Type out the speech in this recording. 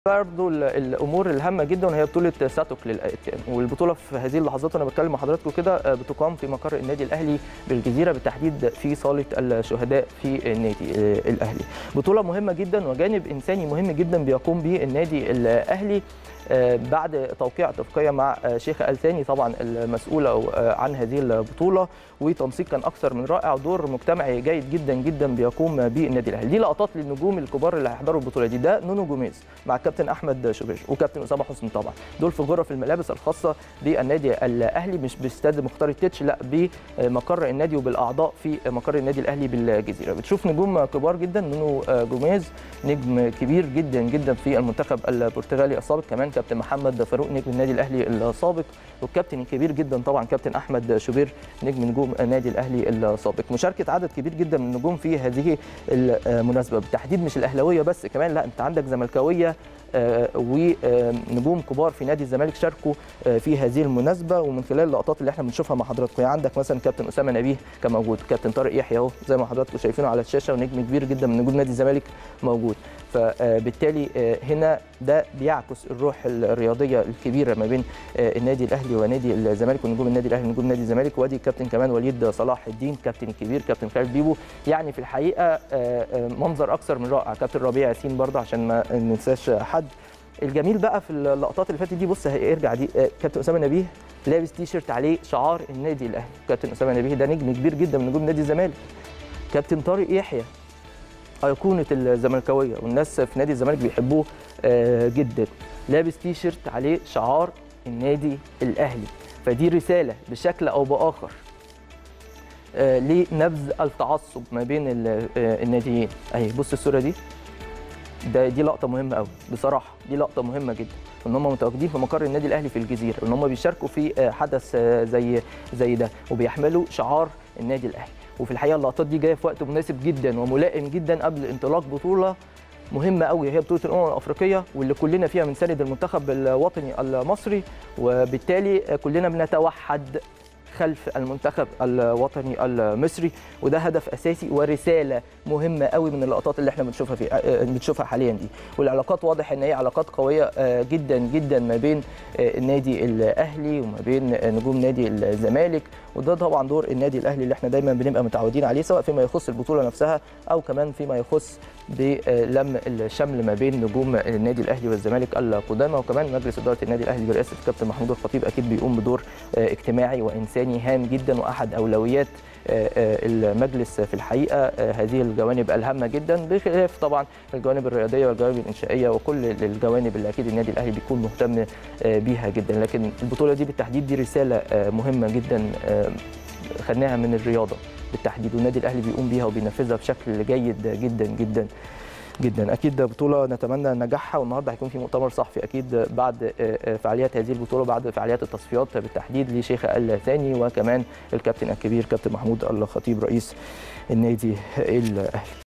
برضه ال- الامور الهامه جدا وهي بطوله ساتوك للاتيان والبطوله في هذه اللحظات وانا بتكلم مع حضراتكم كده آه، بتقام في مقر النادي الاهلي بالجزيره بالتحديد في صاله الشهداء في النادي آه، الاهلي بطوله مهمه جدا وجانب انساني مهم جدا بيقوم به النادي الاهلي آه، بعد توقيع اتفاقيه مع آه، شيخ ال ثاني طبعا المسؤوله آه، عن هذه البطوله وتنسيق كان اكثر من رائع ودور مجتمعي جيد جدا جدا بيقوم به النادي الاهلي دي لقطات للنجوم الكبار اللي هيحضروا البطوله دي ده نونو جوميز مع الكابتن احمد شوبير وكابتن اسامه حسني طبعا دول في غرف الملابس الخاصه بالنادي الاهلي مش باستاد مختار التتش لا بمقر النادي وبالاعضاء في مقر النادي الاهلي بالجزيره بتشوف نجوم كبار جدا نونو جوميز نجم كبير جدا جدا في المنتخب البرتغالي السابق كمان كابتن محمد فاروق نجم النادي الاهلي السابق والكابتن الكبير جدا طبعا كابتن احمد شوبير نجم نجوم النادي الاهلي السابق مشاركه عدد كبير جدا من النجوم في هذه المناسبه بالتحديد مش الاهلاويه بس كمان لا انت عندك زملكاويه آه، ونجوم كبار في نادي الزمالك شاركوا آه، في هذه المناسبه ومن خلال اللقطات اللي احنا بنشوفها مع حضراتكم يعني عندك مثلا كابتن اسامه نبيه كان موجود كابتن طارق يحيى اهو زي ما حضراتكم شايفينه على الشاشه ونجم كبير جدا من نجوم نادي الزمالك موجود فبالتالي آه، هنا ده بيعكس الروح الرياضيه الكبيره ما بين آه، النادي الاهلي ونادي الزمالك ونجوم النادي الاهلي ونجوم نادي الزمالك وادي كابتن كمان وليد صلاح الدين كابتن الكبير كابتن خالد بيبو يعني في الحقيقه آه، آه، منظر اكثر من رائع كابتن ربيع ياسين برضه عشان ما ننساش حد الجميل بقى في اللقطات اللي فاتت دي بص هيرجع دي آه، كابتن اسامه نبيه لابس تي شيرت عليه شعار النادي الاهلي كابتن اسامه نبيه ده نجم كبير جدا من نجوم نادي الزمالك كابتن طارق يحيى ايقونه الزملكاويه والناس في نادي الزمالك بيحبوه آه، جدا لابس تي شيرت عليه شعار النادي الاهلي فدي رساله بشكل او باخر آه، لنبذ التعصب ما بين ال- آه، الناديين اهي بص الصوره دي ده دي لقطه مهمه قوي بصراحه دي لقطه مهمه جدا ان هم متواجدين في مقر النادي الاهلي في الجزيره ان هم بيشاركوا في آه، حدث آه، زي زي ده وبيحملوا شعار النادي الاهلي وفي الحقيقه اللقطات دي جايه في وقت مناسب جدا وملائم جدا قبل انطلاق بطوله مهمه قوي هي بطوله الامم الافريقيه واللي كلنا فيها بنساند المنتخب الوطني المصري وبالتالي كلنا بنتوحد خلف المنتخب الوطني المصري وده هدف اساسي ورساله مهمه قوي من اللقطات اللي احنا بنشوفها في آه، بنشوفها حاليا دي والعلاقات واضح ان هي علاقات قويه آه، جدا جدا ما بين آه، النادي الاهلي وما بين آه، نجوم نادي الزمالك وده طبعا دور النادي الاهلي اللي احنا دايما بنبقى متعودين عليه سواء فيما يخص البطوله نفسها او كمان فيما يخص بلم الشمل ما بين نجوم النادي الاهلي والزمالك القدامى وكمان مجلس اداره النادي الاهلي برئاسه الكابتن محمود الخطيب اكيد بيقوم بدور آه، اجتماعي وانساني هام جدا واحد اولويات آه، آه، المجلس في الحقيقه آه، هذه الجوانب الهامه جدا بخلاف طبعا الجوانب الرياضيه والجوانب الانشائيه وكل الجوانب اللي اكيد النادي الاهلي بيكون مهتم آه، بيها جدا لكن البطوله دي بالتحديد دي رساله آه، مهمه جدا آه، خدناها من الرياضه بالتحديد والنادي الاهلي بيقوم بيها وبينفذها بشكل جيد جدا جدا جدا اكيد بطوله نتمنى نجاحها والنهارده هيكون في مؤتمر صحفي اكيد بعد فعاليات هذه البطوله بعد فعاليات التصفيات بالتحديد لشيخ الثاني وكمان الكابتن الكبير كابتن محمود الخطيب رئيس النادي الاهلي